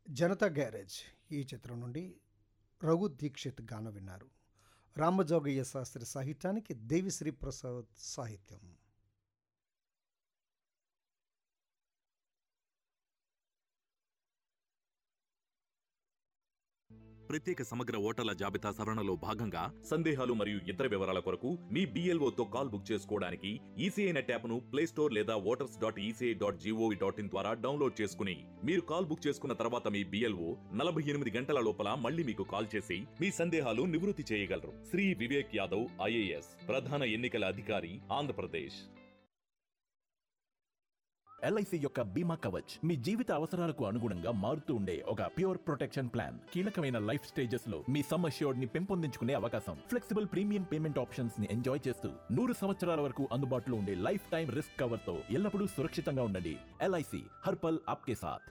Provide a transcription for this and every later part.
Janata garage ఈ చిత్రం నుండి రఘు దీక్షిత్ గాన విన్నారు రామజోగయ్య శాస్త్రి సాహిత్యానికి దేవిశ్రీ ప్రసాద్ సాహిత్యం ప్రత్యేక సమగ్ర ఓటర్ల జాబితా సవరణలో భాగంగా సందేహాలు మరియు ఇతర వివరాల కొరకు మీ బీఎల్ఓతో కాల్ బుక్ చేసుకోవడానికి ఈసీఐ నెట్ యాప్ను ప్లే స్టోర్ లేదా voters dot ECI dot GOV dot in ద్వారా డౌన్లోడ్ చేసుకుని మీరు కాల్ బుక్ చేసుకున్న తర్వాత మీ బిఎల్ఓ నలభై ఎనిమిది గంటల లోపల మళ్ళీ మీకు కాల్ చేసి మీ సందేహాలు నివృత్తి చేయగలరు శ్రీ వివేక్ యాదవ్ ఐఏఎస్ ప్రధాన ఎన్నికల అధికారి ఆంధ్రప్రదేశ్ ఎల్ఐసి యొక్క బీమా కవచ్ మీ జీవిత అవసరాలకు అనుగుణంగా మారుతూ ఉండే ఒక ప్యూర్ ప్రొటెక్షన్ ప్లాన్ కీలకమైన లైఫ్ స్టేజెస్ లో మీ సమ్ అష్యూర్డ్ ని పెంపొందించుకునే అవకాశం ఫ్లెక్సిబుల్ ప్రీమియం పేమెంట్ ఆప్షన్స్ ని ఎంజాయ్ చేస్తూ నూరు సంవత్సరాల వరకు అందుబాటులో ఉండే లైఫ్ టైం రిస్క్ కవర్ తో ఎల్లప్పుడూ సురక్షితంగా ఉండండి ఎల్ఐసి హర్పల్ ఆప్కే సాథ్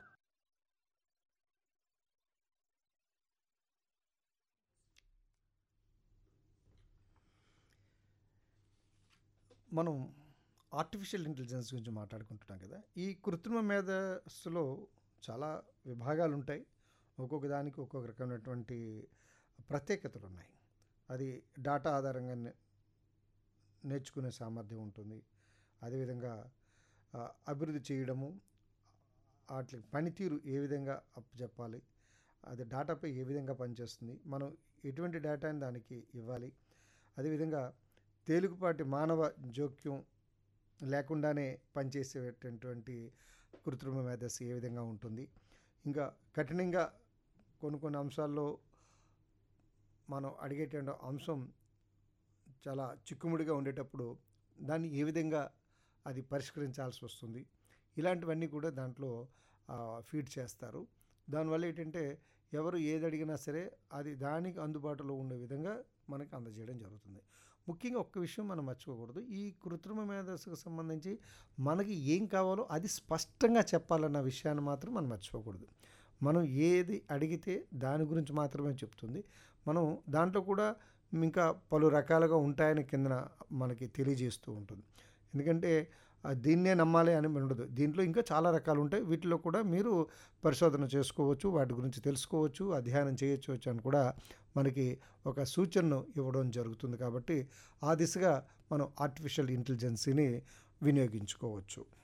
మనం ఆర్టిఫిషియల్ ఇంటెలిజెన్స్ గురించి మాట్లాడుకుంటున్నాం కదా ఈ కృత్రిమ మేధస్సులో చాలా విభాగాలు ఉంటాయి ఒక్కొక్క దానికి ఒక్కొక్క రకమైనటువంటి ప్రత్యేకతలు ఉన్నాయి అది డాటా ఆధారంగా నే- నేర్చుకునే సామర్థ్యం ఉంటుంది అదేవిధంగా ఆ, అభివృద్ధి చేయడము వాటి పనితీరు ఏ విధంగా చెప్పాలి అది డేటాపై ఏ విధంగా పనిచేస్తుంది మనం ఎటువంటి డేటాని దానికి ఇవ్వాలి అదేవిధంగా తేలికపాటి మానవ జోక్యం లేకుండానే పనిచేసేటటువంటి కృత్రిమ మేధస్సు ఏ విధంగా ఉంటుంది ఇంకా కఠినంగా కొన్ని కొన్ని అంశాల్లో మనం అడిగేటువంటి అంశం చాలా చిక్కుముడిగా ఉండేటప్పుడు దాన్ని ఏ విధంగా అది పరిష్కరించాల్సి వస్తుంది ఇలాంటివన్నీ కూడా దాంట్లో ఆ, ఫీడ్ చేస్తారు దానివల్ల ఏంటంటే ఎవరు ఏది అడిగినా సరే అది దానికి అందుబాటులో ఉండే విధంగా మనకి అందజేయడం జరుగుతుంది ముఖ్యంగా ఒక్క విషయం మనం మర్చిపోకూడదు ఈ కృత్రిమ మేధస్సుకు సంబంధించి మనకి ఏం కావాలో అది స్పష్టంగా చెప్పాలన్న విషయాన్ని మాత్రం మనం మర్చిపోకూడదు మనం ఏది అడిగితే దాని గురించి మాత్రమే చెప్తుంది మనం దాంట్లో కూడా ఇంకా పలు రకాలుగా ఉంటాయని కిందన మనకి తెలియజేస్తూ ఉంటుంది ఎందుకంటే ఆ, దీన్నే నమ్మాలి అని ఉండదు దీంట్లో ఇంకా చాలా రకాలు ఉంటాయి వీటిలో కూడా మీరు పరిశోధన చేసుకోవచ్చు వాటి గురించి తెలుసుకోవచ్చు అధ్యయనం చేయొచ్చు అని కూడా మనకి ఒక సూచనను ఇవ్వడం జరుగుతుంది కాబట్టి ఆ దిశగా మనం ఆర్టిఫిషియల్ ఇంటెలిజెన్సీని వినియోగించుకోవచ్చు